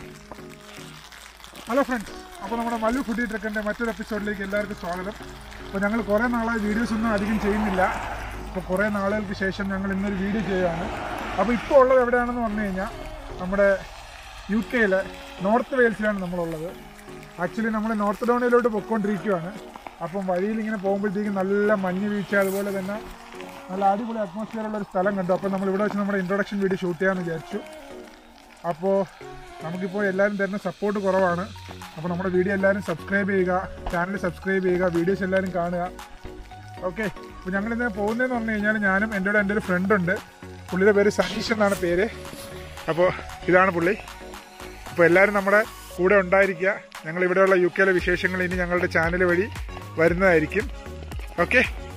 Hello friends അപ്പോൾ നമ്മുടെ Mallu foodie ട്രക്കിൻ്റെ മറ്റൊരു എപ്പിസോഡിലേക്ക് എല്ലാവർക്കും സ്വാഗതം അപ്പോൾ ഞങ്ങൾ കുറേ നാളായി വീഡിയോസ് ഒന്നും അധികം ചെയ്യുന്നില്ല അപ്പോൾ കുറേ നാളുകൾക്ക് ശേഷം ഞങ്ങൾ ഇന്നൊരു വീഡിയോ ചെയ്യുകയാണ് അപ്പോൾ ഇപ്പോൾ ഉള്ളത് എവിടെയാണെന്ന് പറഞ്ഞു കഴിഞ്ഞാൽ നമ്മുടെ യു കെയിലെ നോർത്ത് വെയിൽസിലാണ് നമ്മളുള്ളത് ആക്ച്വലി നമ്മൾ നോർത്ത് ഡോണിയിലോട്ട് പൊയ്ക്കൊണ്ടിരിക്കുകയാണ് അപ്പം വഴിയിൽ ഇങ്ങനെ പോകുമ്പോഴത്തേക്കും നല്ല മഞ്ഞ് വീഴ്ച അതുപോലെ തന്നെ നല്ല അടിപൊളി അറ്റ്മോസ്ഫിയർ ഉള്ള ഒരു സ്ഥലം കണ്ടു അപ്പോൾ നമ്മൾ ഇവിടെ വെച്ച് നമ്മുടെ ഇൻട്രൊഡക്ഷൻ വീഡിയോ ഷൂട്ട് ചെയ്യാമെന്ന് വിചാരിച്ചു അപ്പോൾ നമുക്കിപ്പോൾ എല്ലാവരും തരുന്ന സപ്പോർട്ട് കുറവാണ് അപ്പോൾ നമ്മുടെ വീഡിയോ എല്ലാവരും സബ്സ്ക്രൈബ് ചെയ്യുക ചാനൽ സബ്സ്ക്രൈബ് ചെയ്യുക വീഡിയോസ് എല്ലാവരും കാണുക ഓക്കെ അപ്പോൾ ഞങ്ങളിന്ന് പോകുന്നതെന്ന് പറഞ്ഞു കഴിഞ്ഞാൽ ഞാനും എൻ്റെ കൂടെ എൻ്റെ ഒരു ഫ്രണ്ട് ഉണ്ട് പുള്ളിയുടെ പേര് സനീഷ് എന്നാണ് പേര് അപ്പോൾ ഇതാണ് പുള്ളി അപ്പോൾ എല്ലാവരും നമ്മുടെ കൂടെ ഉണ്ടായിരിക്കുക ഞങ്ങൾ ഇവിടെയുള്ള യു കെയിലെ വിശേഷങ്ങൾ ഇനി ഞങ്ങളുടെ ചാനൽ വഴി വരുന്നതായിരിക്കും ഓക്കെ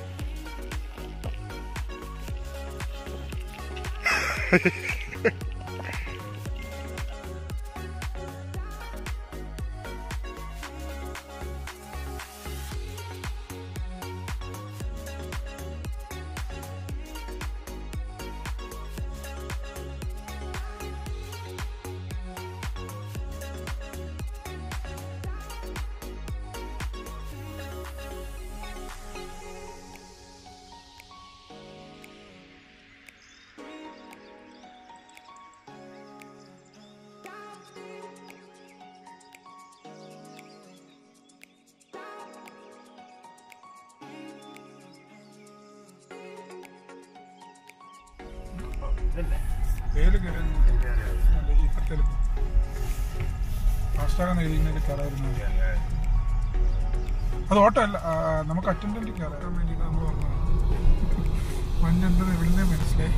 പേര് ഫാസ്റ്റാകാൻ എഴുതിയതിൽ കയറായിരുന്നു അത് ഓട്ടോ അല്ല ആ, നമുക്ക് അറ്റൻഡന്റ് കയറാൻ വേണ്ടി നമ്മൾ പറഞ്ഞത് മഞ്ഞെന്തെന്ന് എവിടുന്നേ മനസ്സിലായി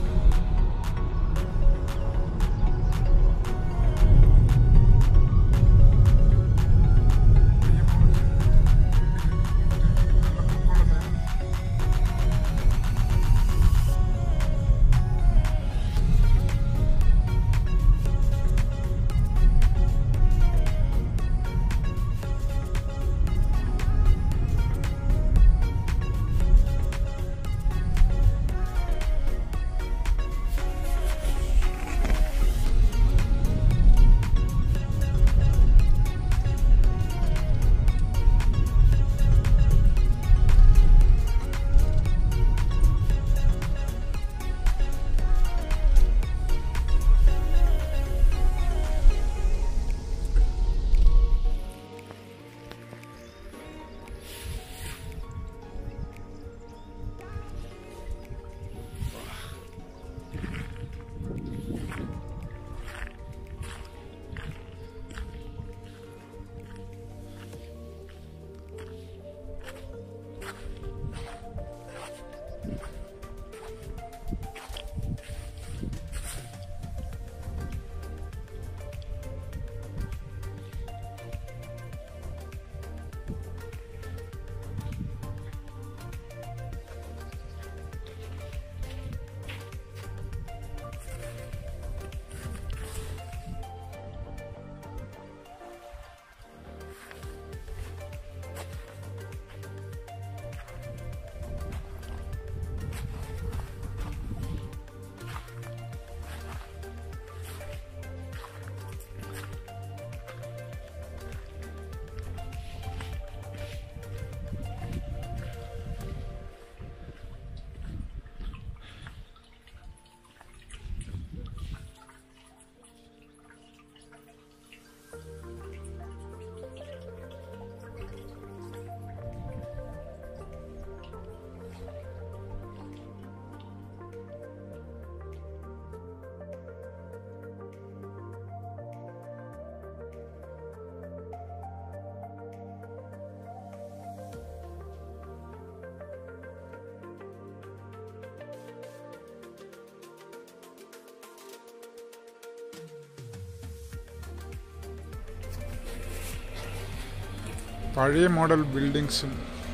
പഴയ മോഡൽ ബിൽഡിങ്സും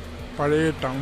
പഴയ ടൗൺ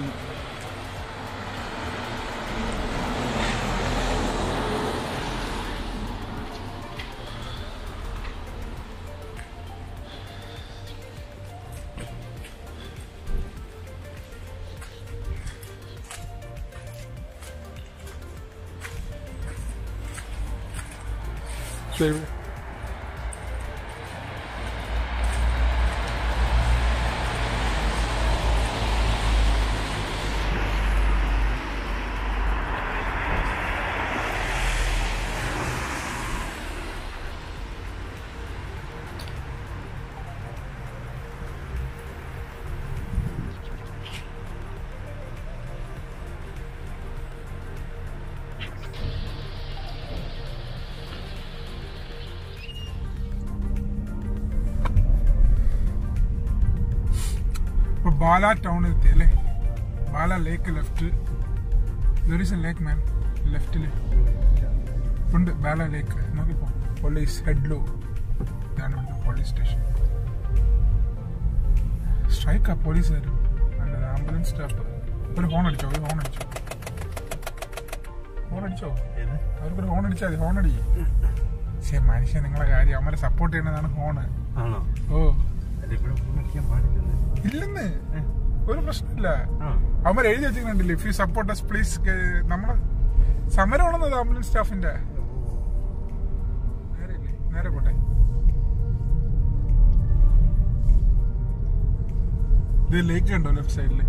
ബാല ടൗണിൽ എത്തി അല്ലേ Bala lake left there is a lake man ലെഫ്റ്റിൽ ഉണ്ട് ബാല ലേക്ക് നോക്കിപ്പോ പോലീസ് ഹെഡ്ലു ഇതാണ് ഇവിടുത്തെ പോലീസ് സ്റ്റേഷൻ സ്ട്രൈക്കാ പോലീസുകാർ നല്ലത് ആംബുലൻസ് സ്റ്റാഫ് ഒരു ഹോൺ അടിച്ചോ ഒരു ഹോൺ അടിച്ചോ ഹോൺ അടിച്ചോ അവർക്കൊരു ഹോൺ അടിച്ചാൽ മതി ഹോൺ അടി ശരി മനുഷ്യൻ നിങ്ങളെ കാര്യം അവരെ സപ്പോർട്ട് ചെയ്യുന്നതാണ് ഹോണ് ആണോ ഓ അല്ല ഇവിടെ ഫോൺ അടിക്കാൻ പാടില്ലെന്ന് ഇല്ലെന്ന് ഒരു പ്രശ്നമില്ല ആ അവന്മാർ എഴുതി വെച്ചിട്ടുണ്ടല്ലോ if you support us please നമ്മളെ സമരമാണെന്നത് ആംബുലൻസ് സ്റ്റാഫിന്റെ നേരെ ഇല്ലേ? നേരെ പോട്ടെ ഇത് ലേക്ക് കണ്ടോ ലെഫ്റ്റ് സൈഡില്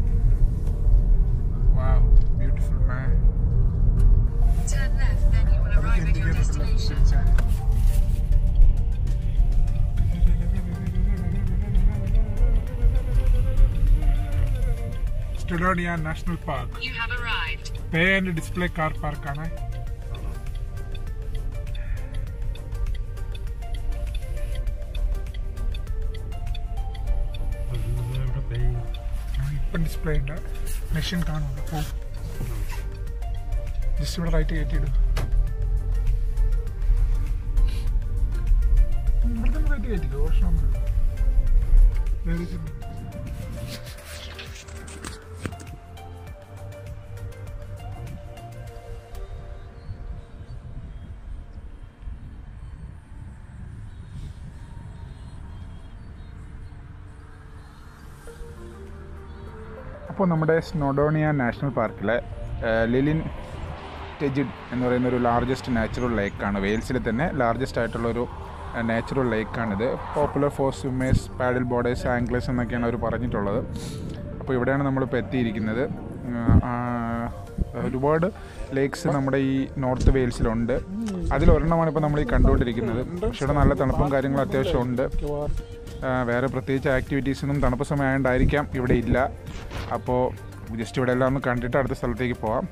wow beautiful man Turn left, then you will arrive at your destination. Snowdonia national park You have arrived. Pay and display car പാർക്കാണ് ഇവിടെ പേ ഇപ്പം ഡിസ്പ്ലേ ഉണ്ട് മെഷീൻ കാണുമല്ലോ പോ ജസ്റ്റ് ഇവിടെ റൈറ്റ് കയറ്റിയിടും ഇവിടെ തന്നെ റൈറ്റ് കയറ്റിക്കോ പ്രശ്നമൊന്നുമില്ല There is a- അപ്പോൾ നമ്മുടെ സ്നോഡോണിയ നാഷണൽ പാർക്കിലെ ആ, ലിലിൻ ടെജിഡ് എന്ന് പറയുന്ന ഒരു ലാർജസ്റ്റ് നാച്ചുറൽ ലേക്കാണ് വെയിൽസിൽ തന്നെ ലാർജസ്റ്റ് ആയിട്ടുള്ള ഒരു നാച്ചുറൽ ലേക്കാണിത് popular for swimmers paddle boarders anglers എന്നൊക്കെയാണ് അവർ പറഞ്ഞിട്ടുള്ളത് അപ്പോൾ ഇവിടെയാണ് നമ്മളിപ്പോൾ എത്തിയിരിക്കുന്നത് ആ, ഒരുപാട് ലേക്സ് നമ്മുടെ ഈ നോർത്ത് വെയിൽസിലുണ്ട് അതിലൊരെണ്ണമാണ് ഇപ്പോൾ നമ്മൾ ഈ കണ്ടുകൊണ്ടിരിക്കുന്നത് പക്ഷേ ഇവിടെ നല്ല തണുപ്പും കാര്യങ്ങളും അത്യാവശ്യം ഉണ്ട് ആ, വേറെ പ്രത്യേകിച്ച് ആക്ടിവിറ്റീസൊന്നും തണുപ്പ് സമയമായതുകൊണ്ടായിരിക്കാം ഇവിടെ ഇല്ല അപ്പോൾ ജസ്റ്റ് ഇവിടെ എല്ലാം ഒന്ന് കണ്ടിട്ട് അടുത്ത സ്ഥലത്തേക്ക് പോവാം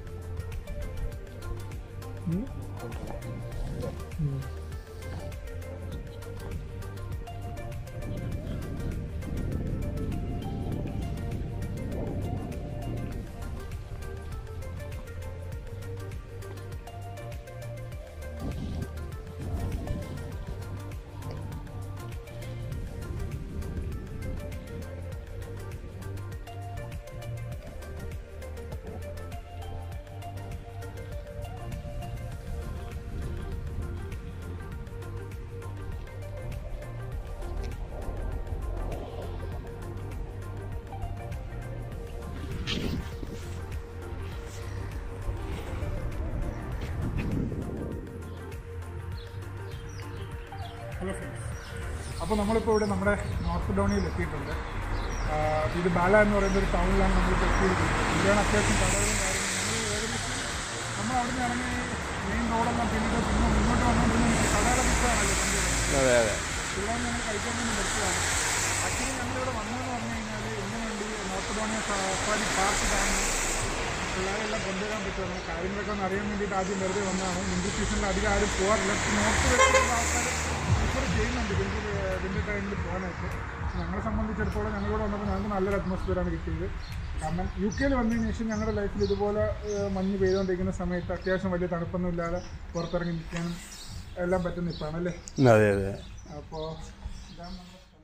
ഹലോ ഫ്രണ്ട്സ് അപ്പോൾ നമ്മളിപ്പോൾ ഇവിടെ നമ്മുടെ നോർത്ത് ഡോണിയിൽ എത്തിയിട്ടുണ്ട് ആ, ഇത് ബാല എന്ന് പറയുന്ന ഒരു ടൗണിലാണ് നമ്മളിപ്പോൾ എത്തിയിരിക്കുന്നത് ഇവിടെയാണ് അത്യാവശ്യം കടകളും കാര്യങ്ങളും നമ്മൾ ഏകദേശം നമ്മൾ അവിടെ നിന്ന് ഇറങ്ങി മെയിൻ റോഡെല്ലാം പിന്നീട് പിന്നെ മുന്നോട്ട് വന്നുകൊണ്ടിരുന്ന കടയുടെ പുസ്തകമാണല്ലോ കണ്ടുവരുന്നത് അതെ അതെ ഇവിടെ ഞങ്ങൾ കഴിക്കാൻ വേണ്ടി നിർത്തിയതാണ് ആക്ച്വലി ഞങ്ങളിവിടെ വന്നതെന്ന് പറഞ്ഞു കഴിഞ്ഞാൽ ഇതിനു വേണ്ടി നോർത്ത് ഡോണിയ സഫാരി പാർക്ക് കാണുന്നു പിള്ളേരെല്ലാം കൊണ്ടുവരാൻ പറ്റും അങ്ങനെ കാര്യങ്ങളൊക്കെ ഒന്ന് അറിയാൻ വേണ്ടിയിട്ട് ആദ്യം വെറുതെ വന്നതാണ് വിന്റർ സീസണിൽ അധികം ആരും പോകാറില്ല നോർത്ത് വരുന്ന ആൾക്കാർ പ്രിഫർ ചെയ്യുന്നുണ്ട് വിന്റർ വിന്റർ ടൈമിൽ പോകാനായിട്ട് ഞങ്ങളെ സംബന്ധിച്ചിടത്തോളം ഞങ്ങളിവിടെ വന്നപ്പോൾ ഞങ്ങൾക്ക് നല്ലൊരു അറ്റ്മോസ്ഫിയറാണ് കിട്ടിയത് കാരണം യു കെയിൽ വന്നതിന് ശേഷം ഞങ്ങളുടെ ലൈഫിൽ ഇതുപോലെ ഏഹ്, മഞ്ഞ് പെയ്തുകൊണ്ടിരിക്കുന്ന സമയത്ത് അത്യാവശ്യം വലിയ തണുപ്പൊന്നും ഇല്ലാതെ പുറത്തിറങ്ങി നിൽക്കാനും എല്ലാം പറ്റുന്ന ഇപ്പോഴാണ് അല്ലേ അതെ അതെ അപ്പോൾ ഇതാണ് നമ്മുടെ സ്ഥലം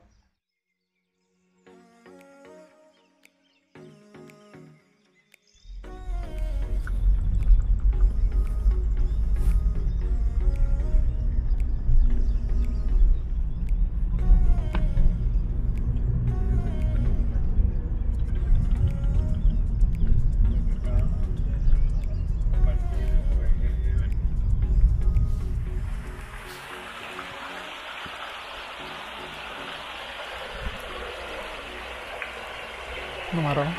ഒന്ന് മാറണം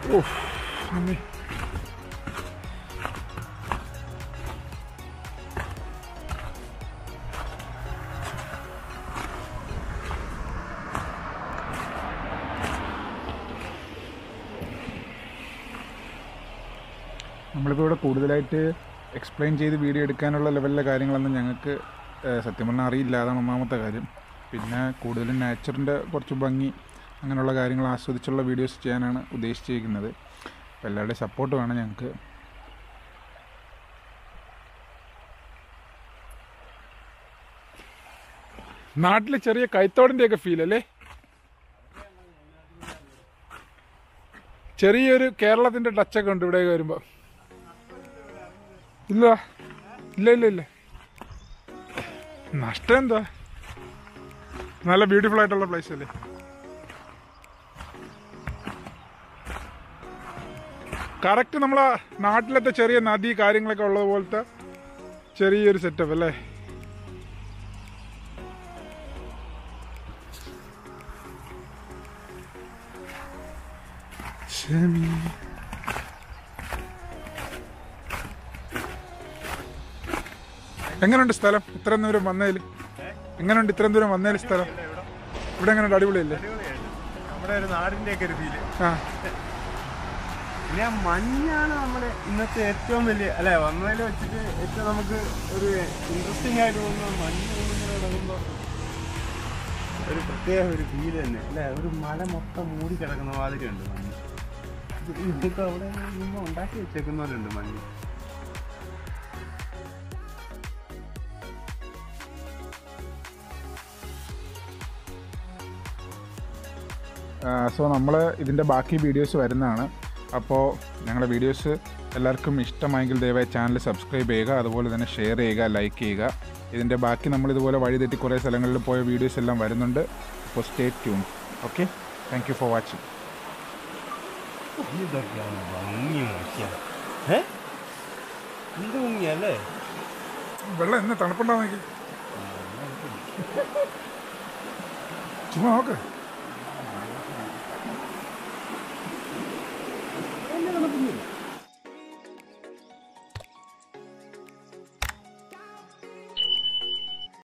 ഓഹ് മമ്മി നമ്മളിപ്പോൾ ഇവിടെ കൂടുതലായിട്ട് എക്സ്പ്ലെയിൻ ചെയ്ത് വീഡിയോ എടുക്കാനുള്ള ലെവലിലെ കാര്യങ്ങളൊന്നും ഞങ്ങൾക്ക് ഏഹ്, സത്യം പറഞ്ഞാൽ അറിയില്ല അതാണ് ഒന്നാമത്തെ കാര്യം പിന്നെ കൂടുതലും നാച്ചറിൻ്റെ കുറച്ച് ഭംഗി അങ്ങനെയുള്ള കാര്യങ്ങൾ ആസ്വദിച്ചുള്ള വീഡിയോസ് ചെയ്യാനാണ് ഉദ്ദേശിച്ചിരിക്കുന്നത് അപ്പോൾ എല്ലാവരുടെയും സപ്പോർട്ട് വേണം ഞങ്ങൾക്ക് നാട്ടിൽ ചെറിയ കൈത്തോടിൻ്റെയൊക്കെ ഫീൽ അല്ലേ ചെറിയൊരു കേരളത്തിന്റെ ടച്ചൊക്കെ ഉണ്ട് ഇവിടെ വരുമ്പോ ഇല്ല ഇല്ല ഇല്ല ഇല്ല നഷ്ടം എന്താ നല്ല ബ്യൂട്ടിഫുൾ ആയിട്ടുള്ള പ്ലേസ് അല്ലേ കറക്റ്റ് നമ്മളെ നാട്ടിലത്തെ ചെറിയ നദി കാര്യങ്ങളൊക്കെ ഉള്ളത് പോലത്തെ ചെറിയൊരു സെറ്റപ്പ് അല്ലേ ഷമി എങ്ങനെയുണ്ട് സ്ഥലം ഇത്രയും ദൂരം വന്നതിൽ എങ്ങനെയുണ്ട് ഇത്രയും ദൂരം വന്നതിൽ സ്ഥലം ഇവിടെ എങ്ങനെയുണ്ട് അടിപൊളിയല്ലേ നമ്മുടെ ഒരു നാടിന്റെ ഒക്കെ ഒരു ഫീല് ആ പിന്നെ ആ മഞ്ഞാണ് നമ്മുടെ ഇന്നത്തെ ഏറ്റവും വലിയ അല്ലെ വന്നതിൽ വെച്ചിട്ട് ഏറ്റവും നമുക്ക് ഒരു ഇൻട്രസ്റ്റിംഗ് ആയിട്ട് തോന്നുന്ന മഞ്ഞ് ഇങ്ങനെ കിടക്കുമ്പോൾ ഒരു പ്രത്യേക ഒരു ഫീല് തന്നെ അല്ലെ ഒരു മല മൊത്തം മൂടി കിടക്കുന്ന മാതിരി ഉണ്ട് മഞ്ഞ് ഇത് ഇതൊക്കെ അവിടെ നിന്ന് ഉണ്ടാക്കി വെച്ചേക്കുന്നവരുണ്ട് മഞ്ഞ് സോ നമ്മൾ ഇതിൻ്റെ ബാക്കി വീഡിയോസ് വരുന്നതാണ് അപ്പോൾ ഞങ്ങളുടെ വീഡിയോസ് എല്ലാവർക്കും ഇഷ്ടമായെങ്കിൽ ദയവായി ചാനൽ സബ്സ്ക്രൈബ് ചെയ്യുക അതുപോലെ തന്നെ ഷെയർ ചെയ്യുക ലൈക്ക് ചെയ്യുക ഇതിൻ്റെ ബാക്കി നമ്മൾ ഇതുപോലെ വഴിതെറ്റി കുറേ സ്ഥലങ്ങളിൽ പോയ വീഡിയോസ് എല്ലാം വരുന്നുണ്ട് അപ്പോൾ stay tuned okay thank you for watching ഇതൊക്കെയാണ് ഭംഗി നോക്കിയാൽ ഏ എന്ത് ഭംഗിയല്ലേ വെള്ളം എന്ന് തണുപ്പുണ്ടാവും ചുമ്മാ നോക്ക്